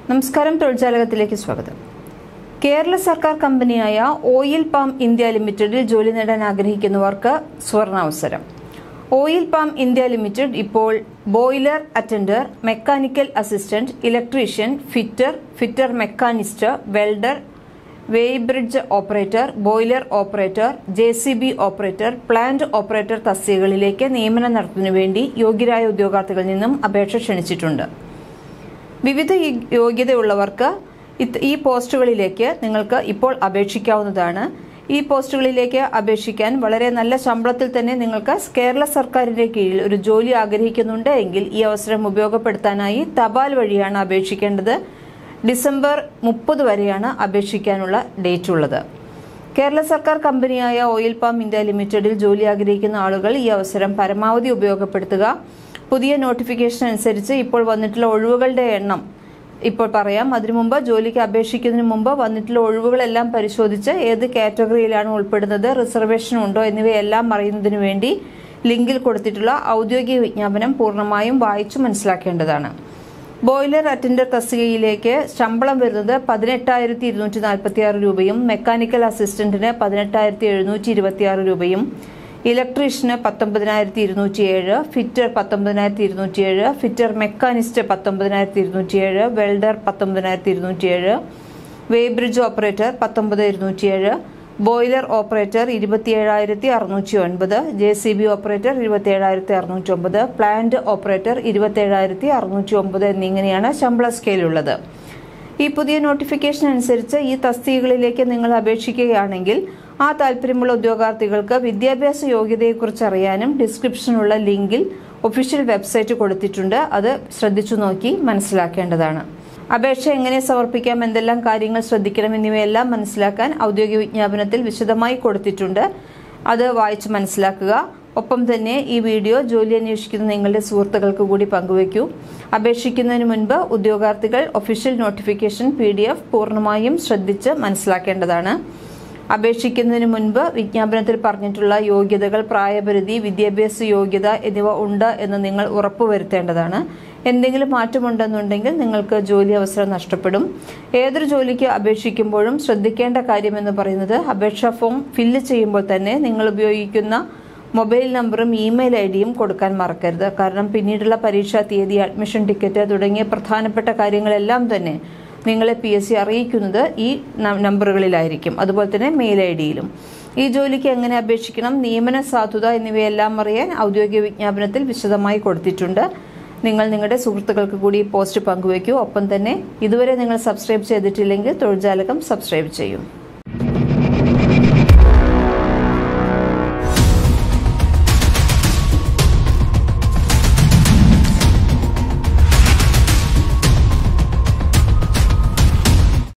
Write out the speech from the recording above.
നമസ്കാരം തൊഴിൽജാലകത്തിലേക്ക് സ്വാഗതം കേരള സർക്കാർ കമ്പനിയായ ഓയിൽ പാം ഇന്ത്യ ലിമിറ്റഡിൽ ജോലി നേടാൻ ആഗ്രഹിക്കുന്നവർക്ക് സുവർണാവസരം ഓയിൽ പാം ഇന്ത്യ ലിമിറ്റഡ് ഇപ്പോൾ boiler attender mechanical assistant electrician fitter fitter machinist welder weighbridge operator boiler operator J C B operator plant operator തസ്തികകളിലേക്ക് നിയമനം നടത്തുന്നതിനു വേണ്ടി യോഗ്യരായ ഉദ്യോഗാർത്ഥികളിൽ നിന്നും അപേക്ഷ ക്ഷണിച്ചിട്ടുണ്ട് വിവിധ യ- യോഗ്യതയുള്ളവർക്ക് ഇത് ഈ പോസ്റ്റുകളിലേക്ക് നിങ്ങൾക്ക് ഇപ്പോൾ അപേക്ഷിക്കാവുന്നതാണ് ഈ പോസ്റ്റുകളിലേക്ക് അപേക്ഷിക്കാൻ വളരെ നല്ല ശമ്പളത്തിൽ തന്നെ നിങ്ങൾക്ക് കേരള സർക്കാരിന്റെ കീഴിൽ ഒരു ജോലി ആഗ്രഹിക്കുന്നുണ്ട് എങ്കിൽ ഈ അവസരം ഉപയോഗപ്പെടുത്താനായി തപാൽ വഴിയാണ് അപേക്ഷിക്കേണ്ടത് ഡിസംബർ മുപ്പത് വരെയാണ് അപേക്ഷിക്കാനുള്ള ഡേറ്റ് ഉള്ളത് കേരള സർക്കാർ കമ്പനിയായ ഓയിൽ പാം ഇന്ത്യ ലിമിറ്റഡിൽ ജോലി ആഗ്രഹിക്കുന്ന ആളുകൾ ഈ അവസരം പരമാവധി ഉപയോഗപ്പെടുത്തുക പുതിയ നോട്ടിഫിക്കേഷൻ അനുസരിച്ച് ഇപ്പോൾ വന്നിട്ടുള്ള ഒഴിവുകളുടെ എണ്ണം ഇപ്പോൾ പറയാം അതിനു മുമ്പ് ജോലിക്ക് അപേക്ഷിക്കുന്നതിന് മുമ്പ് വന്നിട്ടുള്ള ഒഴിവുകളെല്ലാം പരിശോധിച്ച് ഏത് കാറ്റഗറിയിലാണ് ഉൾപ്പെടുന്നത് റിസർവേഷൻ ഉണ്ടോ എന്നിവയെല്ലാം അറിയുന്നതിന് വേണ്ടി ലിങ്കിൽ കൊടുത്തിട്ടുള്ള ഔദ്യോഗിക വിജ്ഞാപനം പൂർണ്ണമായും വായിച്ചു മനസ്സിലാക്കേണ്ടതാണ് ബോയിലർ അറ്റൻഡർ തസ്തികയിലേക്ക് ശമ്പളം വരുന്നത് പതിനെട്ടായിരത്തി ഇരുന്നൂറ്റി നാൽപ്പത്തി ആറ് രൂപയും മെക്കാനിക്കൽ അസിസ്റ്റന്റിന് പതിനെട്ടായിരത്തി എഴുന്നൂറ്റി ഇരുപത്തി ആറ് രൂപയും ഇലക്ട്രീഷ്യന് പത്തൊമ്പതിനായിരത്തി ഇരുന്നൂറ്റി ഏഴ് ഫിറ്റർ പത്തൊമ്പതിനായിരത്തി ഇരുന്നൂറ്റി ഏഴ് ഫിറ്റർ മെക്കാനിസ്റ്റ് പത്തൊമ്പതിനായിരത്തി ഇരുന്നൂറ്റി ഏഴ് വെൽഡർ പത്തൊമ്പതിനായിരത്തി ഇരുന്നൂറ്റി ഏഴ് വേബ്രിഡ്ജ് ഓപ്പറേറ്റർ പത്തൊമ്പത് ഇരുന്നൂറ്റി ഏഴ് ബോയിലർ ഓപ്പറേറ്റർ ഇരുപത്തിയേഴായിരത്തി അറുന്നൂറ്റി ഒൻപത് ജെ സി ബി ഓപ്പറേറ്റർ ഇരുപത്തിയേഴായിരത്തി അറുന്നൂറ്റി ഒമ്പത് പ്ലാന്റ് ഓപ്പറേറ്റർ ഇരുപത്തിയേഴായിരത്തി അറുന്നൂറ്റി ഒമ്പത് എന്നിങ്ങനെയാണ് ശമ്പള സ്കെയിലുള്ളത് ഈ പുതിയ നോട്ടിഫിക്കേഷൻ അനുസരിച്ച് ഈ തസ്തികകളിലേക്ക് നിങ്ങൾ അപേക്ഷിക്കുകയാണെങ്കിൽ ആ താല്പര്യമുള്ള ഉദ്യോഗാർത്ഥികൾക്ക് വിദ്യാഭ്യാസ യോഗ്യതയെക്കുറിച്ച് അറിയാനും ഡിസ്ക്രിപ്ഷനുള്ള ലിങ്കിൽ ഒഫീഷ്യൽ വെബ്സൈറ്റ് കൊടുത്തിട്ടുണ്ട് അത് ശ്രദ്ധിച്ചു നോക്കി മനസ്സിലാക്കേണ്ടതാണ് അപേക്ഷ എങ്ങനെ സമർപ്പിക്കാം എന്തെല്ലാം കാര്യങ്ങൾ ശ്രദ്ധിക്കണം എന്നിവയെല്ലാം മനസ്സിലാക്കാൻ ഔദ്യോഗിക വിജ്ഞാപനത്തിൽ വിശദമായി കൊടുത്തിട്ടുണ്ട് അത് വായിച്ച് മനസ്സിലാക്കുക ഒപ്പം തന്നെ ഈ വീഡിയോ ജോലി അന്വേഷിക്കുന്ന നിങ്ങളുടെ സുഹൃത്തുക്കൾക്ക് കൂടി പങ്കുവയ്ക്കൂ അപേക്ഷിക്കുന്നതിന് മുൻപ് ഉദ്യോഗാർത്ഥികൾ ഒഫീഷ്യൽ നോട്ടിഫിക്കേഷൻ പി പൂർണ്ണമായും ശ്രദ്ധിച്ച് മനസ്സിലാക്കേണ്ടതാണ് അപേക്ഷിക്കുന്നതിന് മുൻപ് വിജ്ഞാപനത്തിൽ പറഞ്ഞിട്ടുള്ള യോഗ്യതകൾ പ്രായപരിധി വിദ്യാഭ്യാസ യോഗ്യത എന്നിവ ഉണ്ട് എന്ന് നിങ്ങൾ ഉറപ്പുവരുത്തേണ്ടതാണ് എന്തെങ്കിലും മാറ്റമുണ്ടെന്നുണ്ടെങ്കിൽ നിങ്ങൾക്ക് ജോലി അവസരം നഷ്ടപ്പെടും ഏതൊരു ജോലിക്ക് അപേക്ഷിക്കുമ്പോഴും ശ്രദ്ധിക്കേണ്ട കാര്യമെന്ന് പറയുന്നത് അപേക്ഷാ ഫോം ഫില്ല് ചെയ്യുമ്പോൾ തന്നെ നിങ്ങൾ ഉപയോഗിക്കുന്ന മൊബൈൽ നമ്പറും ഇമെയിൽ ഐ ഡിയും കൊടുക്കാൻ മറക്കരുത് കാരണം പിന്നീടുള്ള പരീക്ഷാ തീയതി അഡ്മിഷൻ ടിക്കറ്റ് തുടങ്ങിയ പ്രധാനപ്പെട്ട കാര്യങ്ങളെല്ലാം തന്നെ നിങ്ങളെ പി എസ് സി അറിയിക്കുന്നത് ഈ ന- നമ്പറുകളിലായിരിക്കും അതുപോലെ തന്നെ മെയിൽ ഐ ഡിയിലും ഈ ജോലിക്ക് എങ്ങനെ അപേക്ഷിക്കണം നിയമന സാധുത എന്നിവയെല്ലാം അറിയാൻ ഔദ്യോഗിക വിജ്ഞാപനത്തിൽ വിശദമായി കൊടുത്തിട്ടുണ്ട് നിങ്ങൾ നിങ്ങളുടെ സുഹൃത്തുക്കൾക്ക് കൂടി ഈ പോസ്റ്റ് പങ്കുവയ്ക്കൂ ഒപ്പം തന്നെ ഇതുവരെ നിങ്ങൾ സബ്സ്ക്രൈബ് ചെയ്തിട്ടില്ലെങ്കിൽ തൊഴിൽജാലകം സബ്സ്ക്രൈബ് ചെയ്യൂ